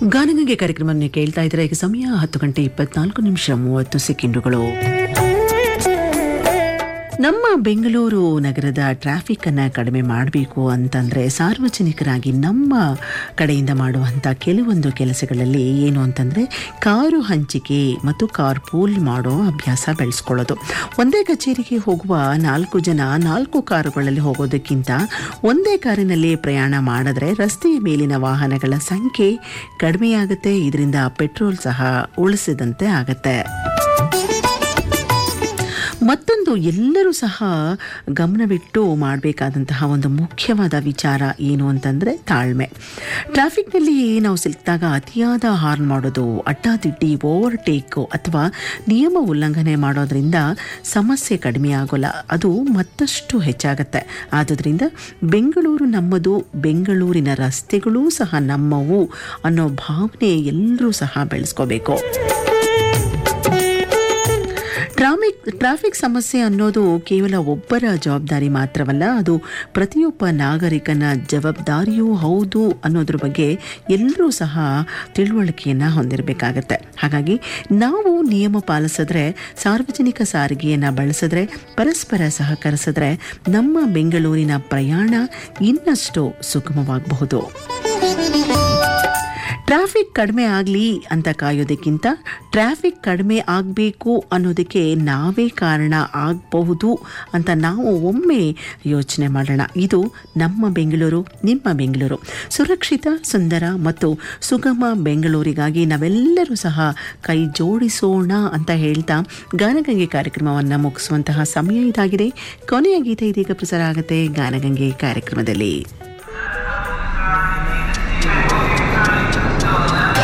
ಗಾನಗಂಗೆ ಕಾರ್ಯಕ್ರಮವನ್ನು ಕೇಳ್ತಾ ಇದ್ರೆ ಈಗ ಸಮಯ ಹತ್ತು ಗಂಟೆ ಇಪ್ಪತ್ನಾಲ್ಕು ನಿಮಿಷ ಮೂವತ್ತು ಸೆಕೆಂಡುಗಳು ನಮ್ಮ ಬೆಂಗಳೂರು ನಗರದ ಟ್ರಾಫಿಕ್ ಅನ್ನ ಕಡಿಮೆ ಮಾಡಬೇಕು ಅಂತಂದ್ರೆ ಸಾರ್ವಜನಿಕರಾಗಿ ನಮ್ಮ ಕಡೆಯಿಂದ ಮಾಡುವಂಥ ಕೆಲವೊಂದು ಕೆಲಸಗಳಲ್ಲಿ ಏನು ಅಂತಂದ್ರೆ ಕಾರು ಹಂಚಿಕೆ ಮತ್ತು ಕಾರ್ ಪೂಲ್ ಮಾಡೋ ಅಭ್ಯಾಸ ಬೆಳೆಸ್ಕೊಳ್ಳೋದು ಒಂದೇ ಕಚೇರಿಗೆ ಹೋಗುವ ನಾಲ್ಕು ಜನ ನಾಲ್ಕು ಕಾರುಗಳಲ್ಲಿ ಹೋಗೋದಕ್ಕಿಂತ ಒಂದೇ ಕಾರಿನಲ್ಲಿ ಪ್ರಯಾಣ ಮಾಡಿದ್ರೆ ರಸ್ತೆಯ ಮೇಲಿನ ವಾಹನಗಳ ಸಂಖ್ಯೆ ಕಡಿಮೆಯಾಗುತ್ತೆ ಇದರಿಂದ ಪೆಟ್ರೋಲ್ ಸಹ ಉಳಿಸಿದಂತೆ ಆಗತ್ತೆ ಮತ್ತೊಂದು ಎಲ್ಲರೂ ಸಹ ಗಮನವಿಟ್ಟು ಮಾಡಬೇಕಾದಂತಹ ಒಂದು ಮುಖ್ಯವಾದ ವಿಚಾರ ಏನು ಅಂತಂದರೆ ತಾಳ್ಮೆ ಟ್ರಾಫಿಕ್ನಲ್ಲಿ ನಾವು ಸಿಕ್ಕಿದಾಗ ಅತಿಯಾದ ಹಾರ್ನ್ ಮಾಡೋದು ಅಡ್ಡಾದಿಡ್ಡಿ ಓವರ್ಟೇಕು ಅಥವಾ ನಿಯಮ ಉಲ್ಲಂಘನೆ ಮಾಡೋದ್ರಿಂದ ಸಮಸ್ಯೆ ಕಡಿಮೆ ಆಗೋಲ್ಲ ಅದು ಮತ್ತಷ್ಟು ಹೆಚ್ಚಾಗತ್ತೆ ಆದುದರಿಂದ ಬೆಂಗಳೂರು ನಮ್ಮದು ಬೆಂಗಳೂರಿನ ರಸ್ತೆಗಳೂ ಸಹ ನಮ್ಮವು ಅನ್ನೋ ಭಾವನೆ ಎಲ್ಲರೂ ಸಹ ಬೆಳೆಸ್ಕೋಬೇಕು ಟ್ರಾಫಿಕ್ ಟ್ರಾಫಿಕ್ ಸಮಸ್ಯೆ ಅನ್ನೋದು ಕೇವಲ ಒಬ್ಬರ ಜವಾಬ್ದಾರಿ ಮಾತ್ರವಲ್ಲ ಅದು ಪ್ರತಿಯೊಬ್ಬ ನಾಗರಿಕನ ಜವಾಬ್ದಾರಿಯೂ ಹೌದು ಅನ್ನೋದ್ರ ಬಗ್ಗೆ ಎಲ್ಲರೂ ಸಹ ತಿಳುವಳಿಕೆಯನ್ನು ಹೊಂದಿರಬೇಕಾಗತ್ತೆ ಹಾಗಾಗಿ ನಾವು ನಿಯಮ ಪಾಲಿಸಿದ್ರೆ ಸಾರ್ವಜನಿಕ ಸಾರಿಗೆಯನ್ನು ಬಳಸಿದ್ರೆ ಪರಸ್ಪರ ಸಹಕರಿಸಿದ್ರೆ ನಮ್ಮ ಬೆಂಗಳೂರಿನ ಪ್ರಯಾಣ ಇನ್ನಷ್ಟು ಸುಗಮವಾಗಬಹುದು ಟ್ರಾಫಿಕ್ ಕಡಿಮೆ ಆಗಲಿ ಅಂತ ಕಾಯೋದಕ್ಕಿಂತ ಟ್ರಾಫಿಕ್ ಕಡಿಮೆ ಆಗಬೇಕು ಅನ್ನೋದಕ್ಕೆ ನಾವೇ ಕಾರಣ ಆಗಬಹುದು ಅಂತ ನಾವು ಒಮ್ಮೆ ಯೋಚನೆ ಮಾಡೋಣ ಇದು ನಮ್ಮ ಬೆಂಗಳೂರು ನಿಮ್ಮ ಬೆಂಗಳೂರು ಸುರಕ್ಷಿತ ಸುಂದರ ಮತ್ತು ಸುಗಮ ಬೆಂಗಳೂರಿಗಾಗಿ ನಾವೆಲ್ಲರೂ ಸಹ ಕೈ ಜೋಡಿಸೋಣ ಅಂತ ಹೇಳ್ತಾ ಗಾನಗಂಗೆ ಕಾರ್ಯಕ್ರಮವನ್ನು ಮುಗಿಸುವಂತಹ ಸಮಯ ಇದಾಗಿದೆ ಕೊನೆಯ ಗೀತೆ ಇದೀಗ ಪ್ರಸಾರ ಆಗುತ್ತೆ ಗಾನಗಂಗೆ ಕಾರ್ಯಕ್ರಮದಲ್ಲಿ